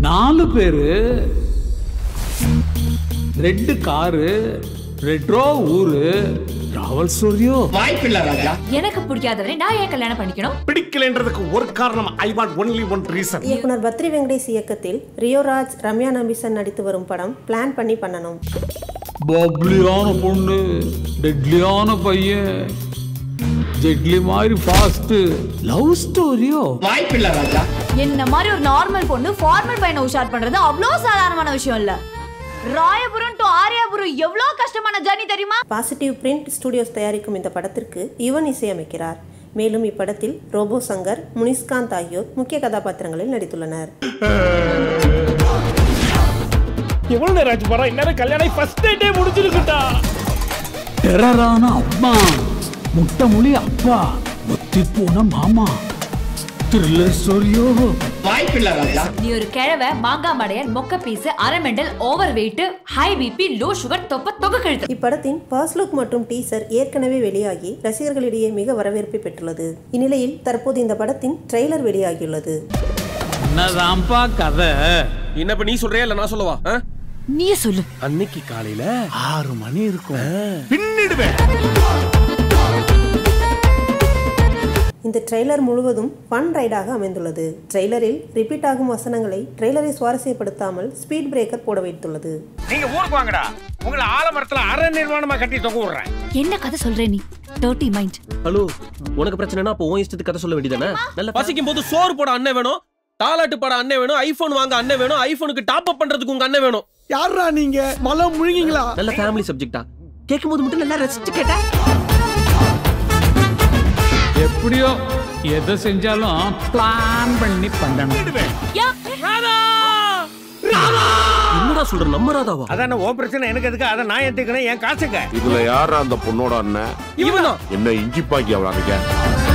நாலு பேரு red car retro ஊரு டிராவல் ஸ்டோரியோ வாய்ப்பில்லை ராஜா எனக்கு பிடிக்காதவரை நான் ஏன் கல்யாணம் பண்ணிக்கணும் பிடிக்கலைன்றதுக்கு ஒரு காரணம் I want only one reason இயக்குனர் பத்ரி வெங்கடேஷ் இயக்கத்தில் ரியோராஜ் ரம்யா நம்பிசன் நடித்து வரும் படம் பிளான் பண்ணி பண்ணணும் பப்ளியான பொண்ணு டெட்லியான பையன் ஜெட்லி மாதிரி ஃபாஸ்ட் லவ் ஸ்டோரியோ வாய்ப்பில்லை ராஜா என்ன மாதிரி ஒரு நார்மல் பொண்ணு ஃபார்மல் பையனை உஷார் பண்றது அவ்வளோ சாதாரணமான விஷயம் இல்ல ராயபுரம் டு ஆரியாபுரம் எவ்வளோ கஷ்டமான ஜர்னி தெரியுமா பாசிட்டிவ் பிரிண்ட் ஸ்டுடியோஸ் தயாரிக்கும் இந்த படத்திற்கு யுவன் இசையமைக்கிறார் மேலும் இப்படத்தில் ரோபோ சங்கர் முனிஸ்காந்த் ஆகியோர் முக்கிய கதாபாத்திரங்களில் நடித்துள்ளனர் எவ்வளவு நேரம் ஆச்சு பாரா இந்நேரம் கல்யாணம் ஃபர்ஸ்ட் டேட்டே முடிஞ்சிருக்குட்டா டெரரான அம்மா முட்டை மொழி அப்பா ஒத்தி போன மாமா த்ரில்லர் ஸ்டோரியோ வாய்ப்பில்லை ராஜா நீ ஒரு கிழவை மாங்காய் மடையன் மொக்க பீஸ் அரை mental over weight high BP low sugar தொப்ப தொகை கழுத்து இப்படத்தின் ஃபர்ஸ்ட் லுக் மற்றும் டீசர் ஏற்கனவே வெளியாகி ரசிகர்களிடையே மிக வரவேற்பை பெற்றுள்ளது இந்நிலையில் தற்போது இந்த படத்தின் ட்ரெய்லர் வெளியாகியுள்ளது என்னதான்ப்பா கதை என்ன இப்ப நீ சொல்றியா இல்ல நான் சொல்லவா ஆ? நீயே சொல்லு அன்னைக்கு காலையில ஆறு மணி இருக்கும் இந்த ட்ரெய்லர் முழுவதும் ஃபன் ரைடாக அமைந்துள்ளது ட்ரெய்லரில் ரிப்பீட் ஆகும் வசனங்களை ட்ரெய்லரை சுவாரஸ்யப்படுத்தாமல் ஸ்பீட் பிரேக்கர் போட வைத்துள்ளது நீங்க ஊருக்கு வாங்கடா உங்களை ஆலமரத்துல அரை நிர்வாணமா கட்டி தொங்க விடுறேன் என்ன கதை சொல்ற நீ டர்ட்டி மைண்ட் ஹலோ உனக்கு பிரச்சனைனா அப்போ உன் இஷ்டத்துக்கு கதை சொல்ல வேண்டியதானே நல்ல பசிக்கும் போது சோறு போட அண்ணன் வேணும் தாலாட்டு பாட அண்ணன் வேணும் ஐபோன் வாங்க அண்ணன் வேணும் ஐபோனுக்கு டாப் அப் பண்றதுக்கு உங்க அண்ணன் வேணும் யாரா நீங்க மலை முழுங்கிங்களா நல்ல ஃபேமிலி சப்ஜெக்டா கேட்கும் போது மட்டும் நல்லா ரசிச்சு கேட்டா எப்படியோ எதை செஞ்சாலும் பிளான் பண்ணி பண்ணணும் என்னடா சொல்ற நம்ம ராதாவா அதான ஓ பிரச்சனை எனக்கு எதுக்கு அதை நான் ஏத்துக்கணும் என் காசுங்க இதுல யார் அந்த பொண்ணோட அண்ணன் இவன் தான் என்ன இஞ்சி பாக்கி அவளாங்க